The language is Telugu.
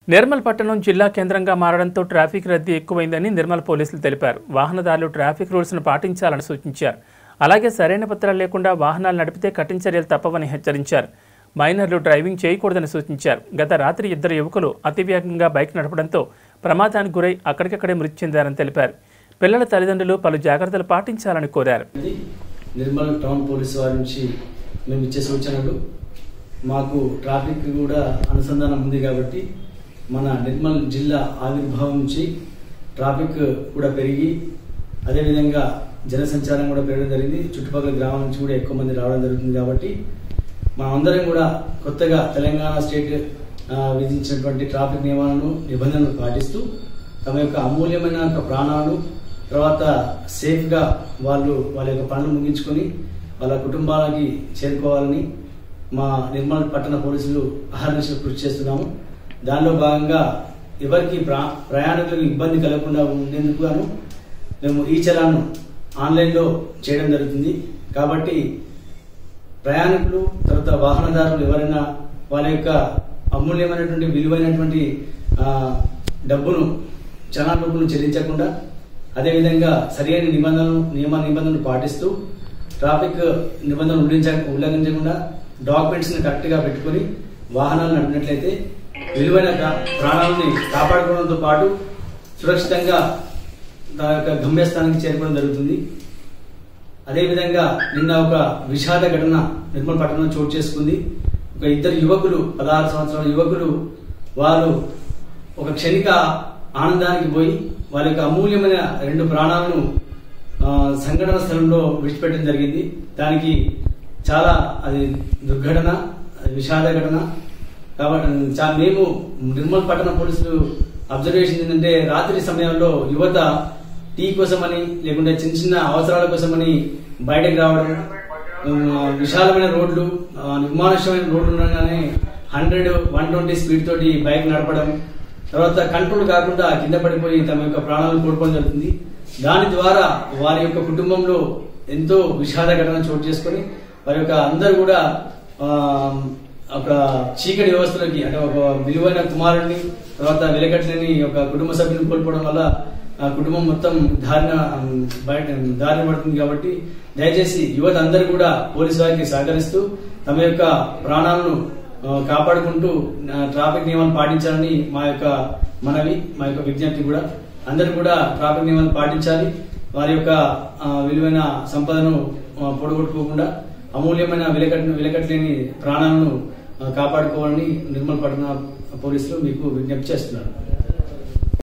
నిర్మల్ పట్టణం జిల్లా కేంద్రంగా మారడంతో ట్రాఫిక్ రద్దీ ఎక్కువైందని నిర్మల్ పోలీసులు తెలిపారు వాహనదారులు ట్రాఫిక్ రూల్స్ను పాటించాలని సూచించారు అలాగే సరైన పత్రాలు లేకుండా వాహనాలు నడిపితే కఠిన చర్యలు తప్పవని హెచ్చరించారు మైనర్లు డ్రైవింగ్ చేయకూడదని సూచించారు గత రాత్రి ఇద్దరు యువకులు అతివేగంగా బైక్ నడపడంతో ప్రమాదానికి గురై అక్కడికక్కడే మృతి చెందారని తెలిపారు పిల్లల తల్లిదండ్రులు పలు జాగ్రత్తలు పాటించాలని కోరారు ఇది నిర్మల్ టౌన్ పోలీస్ వారి నుంచి మేము ఇచ్చే సూచనలు మాకు ట్రాఫిక్ కూడా అనుసంధానం ఉంది కాబట్టి మన నిర్మల్ జిల్లా ఆవిర్భావం నుంచి ట్రాఫిక్ కూడా పెరిగి అదేవిధంగా జనసంచారం కూడా పెరగడం జరిగింది చుట్టుపక్కల గ్రామాల నుంచి కూడా ఎక్కువ మంది రావడం జరుగుతుంది కాబట్టి మనమందరం కూడా కొత్తగా తెలంగాణ స్టేట్ ఆ, విధించినటువంటి ట్రాఫిక్ నియమాలను నిబంధనలు పాటిస్తూ తమ యొక్క అమూల్యమైన యొక్క ప్రాణాలను తర్వాత సేఫ్గా వాళ్ళు వాళ్ళ యొక్క పనులు ముగించుకొని వాళ్ళ కుటుంబాలకి చేరుకోవాలని మా నిర్మల్ పట్టణ పోలీసులు అహర్నిశలు కృషి చేస్తున్నాము దానిలో భాగంగా ఎవరికి ప్రా ప్రయాణికులకు ఇబ్బంది కలగకుండా ఉండేందుకు గాను మేము ఈ చలాన్ను ఆన్లైన్లో చేయడం జరుగుతుంది కాబట్టి ప్రయాణికులు తర్వాత వాహనదారులు ఎవరైనా వాళ్ళ యొక్క అమూల్యమైనటువంటి విలువైనటువంటి ఆ, డబ్బును చలాన్ డబ్బును చెల్లించకుండా అదేవిధంగా సరైన నిబంధనలు నియమ నిబంధనలు పాటిస్తూ ట్రాఫిక్ నిబంధనలు ఉల్లించ ఉల్లంఘించకుండా డాక్యుమెంట్స్ని కరెక్ట్గా పెట్టుకొని వాహనాలు నడిపినట్లయితే విలువైన గా- ప్రాణాలని కాపాడుకోవడంతో పాటు సురక్షితంగా దాని యొక్క గమ్యస్థానానికి చేరుకోవడం జరుగుతుంది అదేవిధంగా నిన్న ఒక విషాద ఘటన నిర్మల్ పట్టణంలో చోటు చేసుకుంది ఒక ఇద్దరు యువకులు పదహారు సంవత్సరాల యువకులు వారు ఒక క్షణిక ఆనందానికి పోయి వారి యొక్క అమూల్యమైన రెండు ప్రాణాలను ఆ, సంఘటన స్థలంలో విడిచిపెట్టడం జరిగింది దానికి చాలా అది దుర్ఘటన అది విషాద ఘటన కాబట్టి చా- మేము నిర్మల్ పట్టణ పోలీసులు అబ్జర్వేషన్ ఏంటంటే రాత్రి సమయంలో యువత టీ కోసమని లేకుంటే చిన్న చిన్న అవసరాల కోసమని బయటకు రావడం ఆ, విశాలమైన రోడ్లు ఆ, నిర్మానుష్యమైన రోడ్లు ఉండగానే హండ్రెడ్ వన్ ట్వంటీ స్పీడ్ తోటి బైక్ నడపడం తర్వాత కంట్రోల్ కాకుండా కింద పడిపోయి తమ యొక్క ప్రాణాలను కోల్పోవడం జరుగుతుంది దాని ద్వారా వారి యొక్క కుటుంబంలో ఎంతో విషాద ఘటన చోటు చేసుకొని వారి యొక్క అందరు కూడా ఆ, ఒక చీకటి వ్యవస్థలోకి అంటే ఒక విలువైన కుమారుడిని తర్వాత వెలకట్లేని ఒక కుటుంబ సభ్యుని కోల్పోవడం వల్ల ఆ కుటుంబం మొత్తం దారిన బయట దారిన పడుతుంది కాబట్టి దయచేసి యువత అందరూ కూడా పోలీసు వారికి సహకరిస్తూ తమ యొక్క ప్రాణాలను ఆ, కాపాడుకుంటూ ఆ, ట్రాఫిక్ నియమాలు పాటించాలని మా యొక్క మనవి మా యొక్క విజ్ఞప్తి కూడా అందరూ కూడా ట్రాఫిక్ నియమాలు పాటించాలి వారి యొక్క ఆ, విలువైన సంపదను ఆ, పొడగొట్టుకోకుండా అమూల్యమైన విలకట్ విలకట్లేని ప్రాణాలను ఆ, కాపాడుకోవాలని నిర్మల్ పట్టణ పోలీసులు మీకు విజ్ఞప్తి చేస్తున్నారు